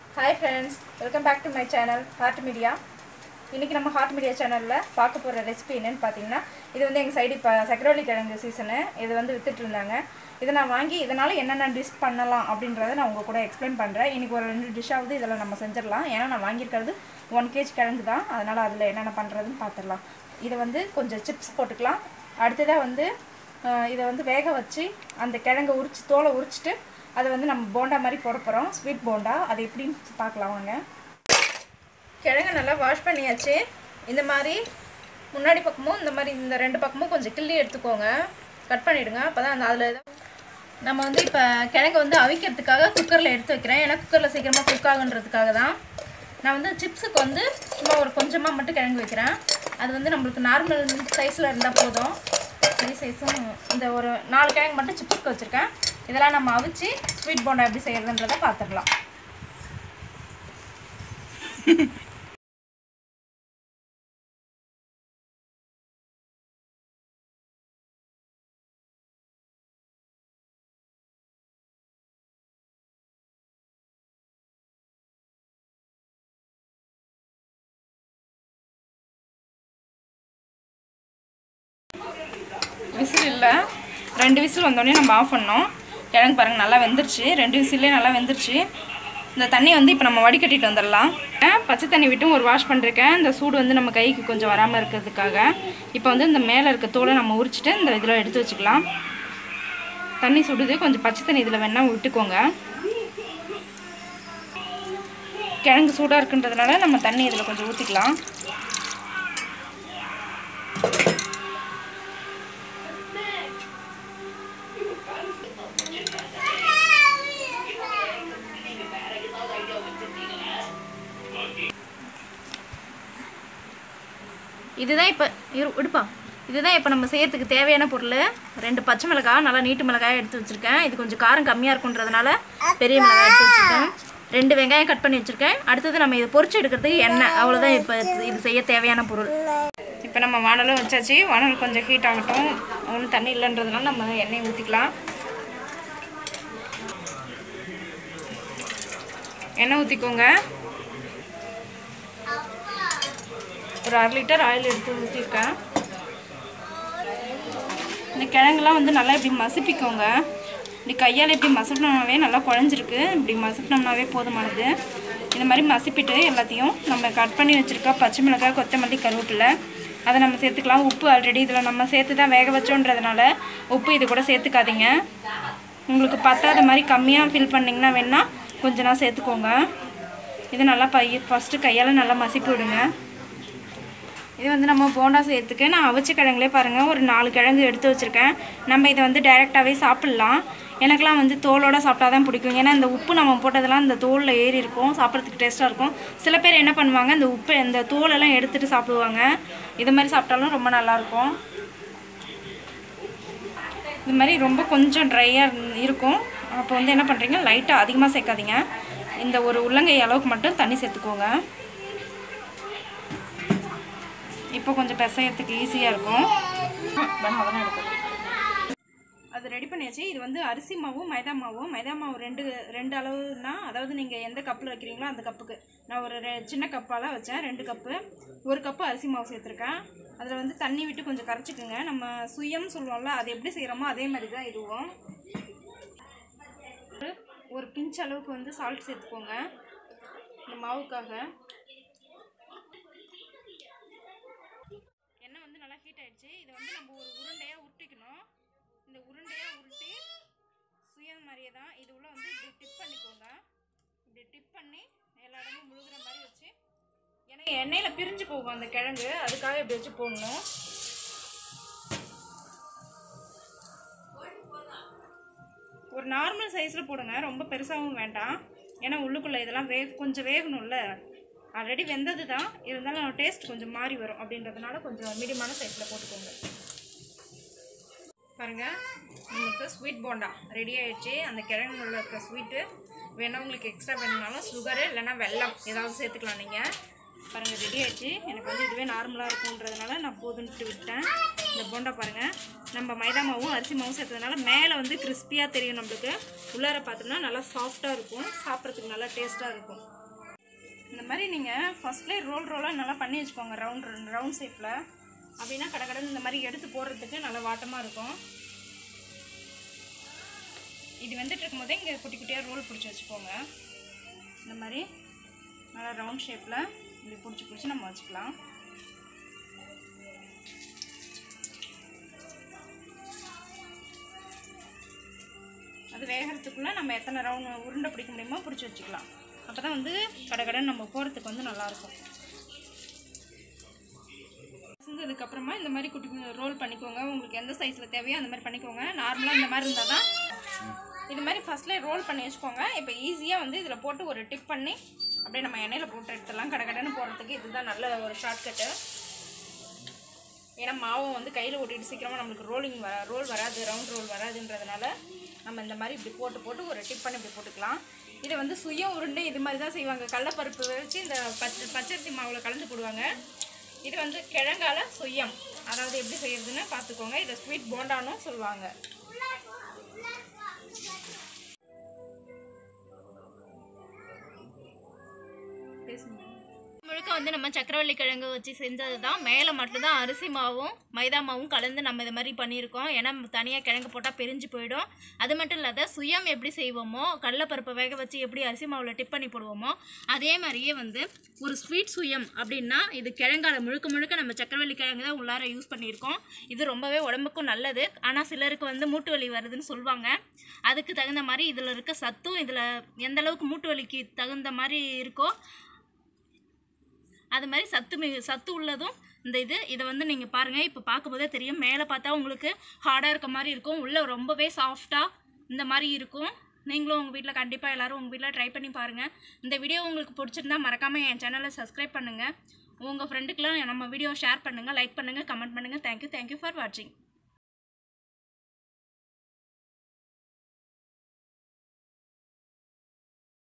hi friends welcome back to my channel heart media இன்றைக்கி நம்ம heart media சேனலில் பார்க்க போகிற ரெசிபி என்னன்னு பார்த்தீங்கன்னா இது வந்து எங்கள் சைடு இப்போ சக்கரவள்ளி கிழங்கு சீசனு இது வந்து வித்துட்டு இருந்தாங்க இதை நான் வாங்கி இதனால் என்னென்ன டிஷ் பண்ணலாம் அப்படின்றத நான் உங்கள் கூட எக்ஸ்பிளைன் பண்ணுறேன் இன்றைக்கி ஒரு ரெண்டு டிஷ்ஷாவது இதில் நம்ம செஞ்சிடலாம் ஏன்னா நான் வாங்கியிருக்கிறது ஒன் கேஜ் கிழங்கு தான் அதனால் அதில் என்னென்ன பண்ணுறதுன்னு பார்த்துடலாம் இதை வந்து கொஞ்சம் சிப்ஸ் போட்டுக்கலாம் அடுத்ததாக வந்து அஹ், இதை வந்து வேக வச்சு அந்த கிழங்கை உரிச்சு தோலை உரிச்சிட்டு அதை வந்து நம்ம போண்டா மாதிரி போட போகிறோம் ஸ்வீட் போண்டா அது எப்படின்னு பார்க்கலாம் வாங்க கிழங்கு நல்லா வாஷ் பண்ணியாச்சு இந்த மாதிரி முன்னாடி பக்கமும் இந்த மாதிரி இந்த ரெண்டு பக்கமும் கொஞ்சம் கிள்ளி எடுத்துக்கோங்க கட் பண்ணிவிடுங்க அப்போ தான் அந்த அதில் நம்ம வந்து இப்போ கிழங்கு வந்து அவிக்கிறதுக்காக குக்கரில் எடுத்து வைக்கிறேன் ஏன்னா குக்கரில் சீக்கிரமாக குக் ஆகுன்றதுக்காக தான் நான் வந்து சிப்ஸுக்கு வந்து சும்மா ஒரு கொஞ்சமாக மட்டும் கிழங்கு வைக்கிறேன் அது வந்து நம்மளுக்கு நார்மல் சைஸில் இருந்தால் போதும் பெரிய சைஸும் இந்த ஒரு நாலு கிழங்கு மட்டும் சிப்ஸுக்கு வச்சுருக்கேன் இதெல்லாம் நம்ம அவிச்சு ஸ்வீட் போண்டா எப்படி செய்யறதுன்றதை பார்த்துடலாம் விசில் இல்லை ரெண்டு விசில் வந்தோடனே நம்ம ஆஃப் பண்ணோம் கிழங்கு பாருங்கள் நல்லா வெந்துருச்சு ரெண்டு விசில்லே நல்லா வெந்துருச்சு இந்த தண்ணி வந்து இப்போ நம்ம வடிகட்டிட்டு வந்துடலாம் பச்சை தண்ணி விட்டும் ஒரு வாஷ் பண்ணிருக்கேன் இந்த சூடு வந்து நம்ம கைக்கு கொஞ்சம் வராமல் இருக்கிறதுக்காக இப்போ வந்து இந்த மேலே இருக்க தோலை நம்ம உரிச்சிட்டு இந்த இதில் எடுத்து வச்சுக்கலாம் தண்ணி சுடுது கொஞ்சம் பச்சை தண்ணி இதில் வேணால் விட்டுக்கோங்க கிழங்கு சூடாக இருக்குன்றதுனால நம்ம தண்ணி இதில் கொஞ்சம் ஊற்றிக்கலாம் இதுதான் இப்போ இரு விடுப்பா இதுதான் இப்போ நம்ம செய்யறதுக்கு தேவையான பொருள் ரெண்டு பச்சை மிளகாய் நல்லா நீட்டு மிளகாய் எடுத்து வச்சுருக்கேன் இது கொஞ்சம் காரம் கம்மியாக இருக்குன்றதுனால பெரிய மிளகாய் எடுத்து வச்சுருக்கேன் ரெண்டு வெங்காயம் கட் பண்ணி வச்சுருக்கேன் அடுத்தது நம்ம இதை பொரிச்சு எடுக்கிறதுக்கு எண்ணெய் அவ்வளோதான் இப்போ இது செய்ய தேவையான பொருள் இப்போ நம்ம வானலும் வச்சாச்சு வானல் கொஞ்சம் ஹீட் ஆகட்டும் ஒன்றும் தண்ணி இல்லைன்றதுனால நம்ம எண்ணெய் ஊற்றிக்கலாம் எண்ணெய் ஊற்றிக்கோங்க ஒரு அரை லிட்டர் ஆயில் எடுத்து ஊற்றிருக்கேன் இந்த கிழங்குலாம் வந்து நல்லா இப்படி மசிப்பிக்கோங்க இப்படி கையால் இப்படி மசிப்பினோம்னாவே நல்லா குழஞ்சிருக்கு இப்படி மசிப்பினோம்னாவே போதுமானது இந்த மாதிரி மசிப்பிட்டு எல்லாத்தையும் நம்ம கட் பண்ணி வச்சுருக்க பச்சை மிளகாய் கொத்தமல்லி கருவேப்பிலை அதை நம்ம சேர்த்துக்கலாம் உப்பு ஆல்ரெடி இதில் நம்ம சேர்த்து தான் வேக வச்சோன்றதுனால உப்பு இது கூட சேர்த்துக்காதீங்க உங்களுக்கு பத்தாத மாதிரி கம்மியாக ஃபில் பண்ணிங்கன்னா வேணால் கொஞ்ச நாள் சேர்த்துக்கோங்க இது நல்லா பை ஃபஸ்ட்டு கையால் நல்லா மசிப்பி விடுங்க இது வந்து நம்ம போண்டா செய்யறதுக்கு நான் அவிச்ச கிழங்குலே பாருங்கள் ஒரு நாலு கிழங்கு எடுத்து வச்சுருக்கேன் நம்ம இதை வந்து டைரெக்டாகவே சாப்பிட்லாம் எனக்கெலாம் வந்து தோலோட சாப்பிட்டா தான் பிடிக்கும் ஏன்னா இந்த உப்பு நம்ம போட்டதெல்லாம் இந்த தோலில் ஏறி இருக்கும் சாப்பிட்றதுக்கு டேஸ்ட்டாக இருக்கும் சில பேர் என்ன பண்ணுவாங்க இந்த உப்பு இந்த தோலெல்லாம் எடுத்துகிட்டு சாப்பிடுவாங்க இது மாதிரி சாப்பிட்டாலும் ரொம்ப நல்லாயிருக்கும் இது மாதிரி ரொம்ப கொஞ்சம் ட்ரையாக இருக்கும் அப்போ வந்து என்ன பண்ணுறீங்க லைட்டாக அதிகமாக சேர்க்காதீங்க இந்த ஒரு உள்ளங்கை அளவுக்கு மட்டும் தண்ணி சேர்த்துக்கோங்க இப்போ கொஞ்சம் பிசையறதுக்கு ஈஸியாக இருக்கும் வேணாம் அதெல்லாம் எடுக்கணும் அது ரெடி பண்ணியாச்சு இது வந்து அரிசி மாவும் மைதா மாவும் மைதா மாவு ரெண்டு ரெண்டு அளவுனா அதாவது நீங்கள் எந்த கப்பில் வைக்கிறீங்களோ அந்த கப்புக்கு நான் ஒரு ரெ சின்ன கப்பால் வச்சேன் ரெண்டு கப்பு ஒரு கப்பு அரிசி மாவு சேர்த்துருக்கேன் அதில் வந்து தண்ணி விட்டு கொஞ்சம் கரைச்சிக்குங்க நம்ம சுயம் சொல்லுவோம்ல அது எப்படி செய்கிறோமோ அதே மாதிரி தான் இதுவும் ஒரு- ஒரு பிஞ்ச் அளவுக்கு வந்து சால்ட் சேர்த்துக்கோங்க இந்த மாவுக்காக எண்ணெய் வந்து நல்லா ஹீட் ஆயிடுச்சு இதை வந்து நம்ம ஒரு உருண்டையாக உருட்டிக்கணும் இந்த உருண்டையாக உருட்டி சுயம் மாதிரியே தான் இது உள்ள வந்து இப்படி டிப் பண்ணிக்கோங்க இப்படி டிப் பண்ணி எல்லா இடமும் முழுகிற மாதிரி வச்சு ஏன்னா எண்ணெயில் பிரிஞ்சு போகும் அந்த கிழங்கு அதுக்காக இப்படி வச்சு போடணும் ஒரு நார்மல் சைஸில் போடுங்க ரொம்ப பெருசாகவும் வேண்டாம் ஏன்னா உள்ளுக்குள்ளே இதெல்லாம் வே கொஞ்சம் வேகணும்ல ஆல்ரெடி வெந்தது தான் இருந்தாலும் டேஸ்ட் கொஞ்சம் மாறி வரும் அப்படின்றதுனால கொஞ்சம் மீடியமான சைஸில் போட்டுக்கோங்க பாருங்கள் உங்களுக்கு ஸ்வீட் போண்டா ரெடி ஆயிடுச்சு அந்த கிழங்குல இருக்க ஸ்வீட்டு வேணா உங்களுக்கு எக்ஸ்ட்ரா வேணும்னாலும் சுகரு இல்லைன்னா வெல்லம் ஏதாவது சேர்த்துக்கலாம் நீங்கள் பாருங்கள் ரெடி ஆயிடுச்சு எனக்கு வந்து இதுவே நார்மலாக இருக்குன்றதுனால நான் போதுன்ட்டு விட்டேன் இந்த போண்டா பாருங்கள் நம்ம மைதா மாவும் அரிசி மாவும் சேர்த்ததுனால மேலே வந்து கிறிஸ்பியாக தெரியும் நம்மளுக்கு உள்ளார பார்த்தோம்னா நல்லா சாஃப்டாக இருக்கும் சாப்பிட்றதுக்கு நல்லா டேஸ்ட்டாக இருக்கும் இந்த மாதிரி நீங்கள் ஃபஸ்ட்லேயே ரோல் ரோலாக நல்லா பண்ணி வச்சுக்கோங்க ரவுண்ட் ரவுண்ட் ஷேப்பில் அப்படின்னா கடை கடன் இந்த மாதிரி எடுத்து போடுறதுக்கு நல்லா வாட்டமாக இருக்கும் இது வந்துட்டு இருக்கும்போதே இங்கே குட்டி குட்டியாக ரோல் பிடிச்சி வச்சுக்கோங்க இந்த மாதிரி நல்லா ரவுண்ட் ஷேப்பில் இப்படி பிடிச்சி பிடிச்சி நம்ம வச்சுக்கலாம் அது வேகிறதுக்குள்ளே நம்ம எத்தனை ரவுண்ட் உருண்டை பிடிக்க முடியுமோ பிடிச்சி வச்சுக்கலாம் அப்போ தான் வந்து கடை கடன் நம்ம போகிறதுக்கு வந்து நல்லாயிருக்கும் செஞ்சதுக்கப்புறமா இந்த மாதிரி குட்டி ரோல் பண்ணிக்கோங்க உங்களுக்கு எந்த சைஸில் தேவையோ அந்த மாதிரி பண்ணிக்கோங்க நார்மலாக இந்த மாதிரி இருந்தால் தான் இது மாதிரி ஃபஸ்ட்லேயே ரோல் பண்ணி வச்சுக்கோங்க இப்போ ஈஸியாக வந்து இதில் போட்டு ஒரு டிப் பண்ணி அப்படியே நம்ம எண்ணெயில் போட்டு எடுத்துடலாம் கடை கடைன்னு போடுறதுக்கு இதுதான் நல்ல ஒரு ஷார்ட்கட்டு ஏன்னா மாவும் வந்து கையில் ஓட்டிட்டு சீக்கிரமாக நம்மளுக்கு ரோலிங் வர ரோல் வராது ரவுண்ட் ரோல் வராதுன்றதுனால நம்ம இந்த மாதிரி இப்படி போட்டு போட்டு ஒரு டிப் பண்ணி இப்படி போட்டுக்கலாம் இதை வந்து சுய உருண்டை இது மாதிரி தான் செய்வாங்க கடலப்பருப்பு வச்சு இந்த பச்சை பச்சரிசி மாவில் கலந்து போடுவாங்க இது வந்து கிழங்கால சுயம் அதாவது எப்படி செய்யறதுன்னு பார்த்துக்கோங்க இதை ஸ்வீட் போண்டானும் சொல்லுவாங்க பேசுங்க முழுக்க வந்து நம்ம சக்கரவள்ளி கிழங்கு வச்சு செஞ்சது தான் மேலே மட்டும்தான் அரிசி மாவும் மைதா மாவும் கலந்து நம்ம இது மாதிரி பண்ணியிருக்கோம் ஏன்னா தனியாக கிழங்கு போட்டால் பிரிஞ்சு போயிடும் அது மட்டும் இல்லாத சுயம் எப்படி செய்வோமோ கடலைப்பருப்பை வேக வச்சு எப்படி அரிசி மாவில் டிப் பண்ணி போடுவோமோ அதே மாதிரியே வந்து ஒரு ஸ்வீட் சுயம் அப்படின்னா இது கிழங்கால முழுக்க முழுக்க நம்ம சக்கரவள்ளி கிழங்கு தான் உள்ளார யூஸ் பண்ணியிருக்கோம் இது ரொம்பவே உடம்புக்கும் நல்லது ஆனால் சிலருக்கு வந்து மூட்டு வலி வருதுன்னு சொல்லுவாங்க அதுக்கு தகுந்த மாதிரி இதில் இருக்க சத்தும் இதில் எந்த அளவுக்கு மூட்டு வலிக்கு தகுந்த மாதிரி இருக்கோ அது மாதிரி சத்து மி சத்து உள்ளதும் இந்த இது இதை வந்து நீங்கள் பாருங்கள் இப்போ பார்க்கும்போதே தெரியும் மேலே பார்த்தா உங்களுக்கு ஹார்டாக இருக்க மாதிரி இருக்கும் உள்ளே ரொம்பவே சாஃப்டாக இந்த மாதிரி இருக்கும் நீங்களும் உங்கள் வீட்டில் கண்டிப்பாக எல்லோரும் உங்கள் வீட்டில் ட்ரை பண்ணி பாருங்கள் இந்த வீடியோ உங்களுக்கு பிடிச்சிருந்தா மறக்காமல் என் சேனலை சப்ஸ்கிரைப் பண்ணுங்கள் உங்கள் ஃப்ரெண்டுக்கெலாம் நம்ம வீடியோ ஷேர் பண்ணுங்கள் லைக் பண்ணுங்கள் கமெண்ட் பண்ணுங்கள் தேங்க்யூ தேங்க்யூ ஃபார் வாட்சிங்